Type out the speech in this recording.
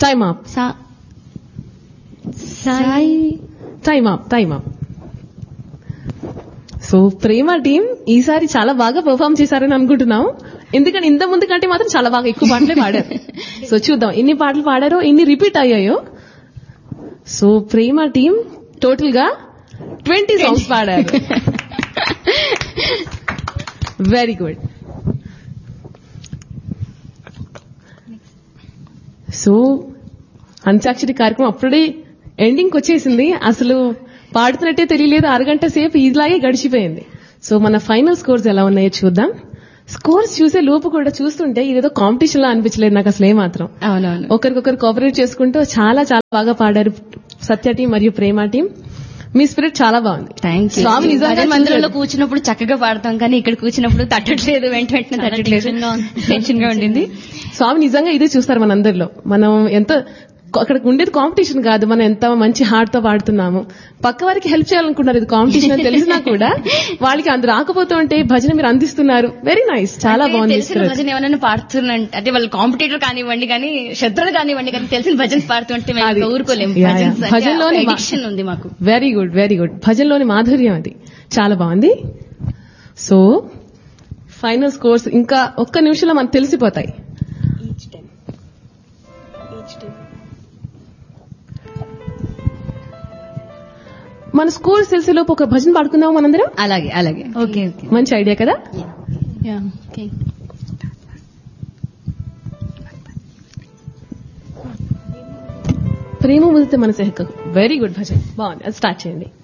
Time up సా Sai time up time up so Prema team ఈసారి చాలా బాగా పర్ఫామ్ చేశారని అనుకుంటున్నాం ఎందుకంటే ఇంత ముందు కంటే మాత్రం చాలా బాగా ఎక్కువ పాటలే పాడారు సో చూద్దాం ఎన్ని పాటలు పాడారో ఎన్ని రిపీట్ అయ్యాయో సో ప్రేమ టీం టోటల్ గా ట్వంటీ సాంగ్స్ పాడారు వెరీ గుడ్ సో అంత్యాక్షరి కార్యక్రమం అప్పుడే ఎండింగ్ వచ్చేసింది అసలు పాడుతున్నట్టే తెలియలేదు అరగంట సేపు ఇలాగే గడిచిపోయింది సో మన ఫైనల్ స్కోర్స్ ఎలా ఉన్నాయో చూద్దాం స్కోర్స్ చూసే లోపు కూడా చూస్తుంటే ఇదేదో కాంపిటీషన్ లా అనిపించలేదు నాకు అసలు ఏమాత్రం అవునవును ఒకరికొకరు కోఆపరేట్ చేసుకుంటూ చాలా చాలా బాగా పాడారు సత్య టీం మరియు ప్రేమ టీం మీ స్పిరిట్ చాలా బాగుంది థ్యాంక్ యూ స్వామి నిజంగా భజన మందిరంలో చూశాడు. కూర్చున్నప్పుడు చక్కగా పాడతాం కానీ ఇక్కడ కూర్చున్నప్పుడు తట్టట్లేదు వెంట వెంటనే తట్టట్లేదు టెన్షన్ గా ఉండింది స్వామి నిజంగా ఇదే చూస్తారు మనందరిలో మనం ఎంత అక్కడ ఉండేది కాంపిటీషన్ కాదు మనం ఎంత మంచి హార్ట్ తో పాడుతున్నాము పక్క వారికి హెల్ప్ చేయాలనుకుంటారు ఇది కాంపిటీషన్ అని తెలిసినా కూడా వాళ్ళకి అందు రాకపోతూ ఉంటే భజన మీరు అందిస్తున్నారు వెరీ నైస్ చాలా అంటే బాగుంది తెలిసిన భజన ఏమైనా పాడుతున్నంటే అంటే వాళ్ళు కాంపిటేటర్ కానివ్వండి కానీ శత్రులు కానివ్వండి కానీ తెలిసిన భజన పాడుతుంటే మేము అది. ఇంకా ఊరుకోలేము యా, యా. భజనలోని మా- ఎడిక్షన్ ఉంది మాకు వెరీ గుడ్ వెరీ గుడ్ భజనలోని మాధుర్యం అది చాలా బాగుంది సో ఫైనల్ స్కోర్స్ ఇంకా ఒక్క నిమిషంలో మనకు తెలిసిపోతాయి మన స్కూల్ తెలిసేలోపు ఒక భజన పాడుకుందాం మనందరం అలాగే అలాగే ఓకే ఓకే మంచి ఐడియా కదా ఓకే ప్రేమ ముదితే మనసే హక్కు వెరీ గుడ్ భజన్ బాగుంది అది స్టార్ట్ చేయండి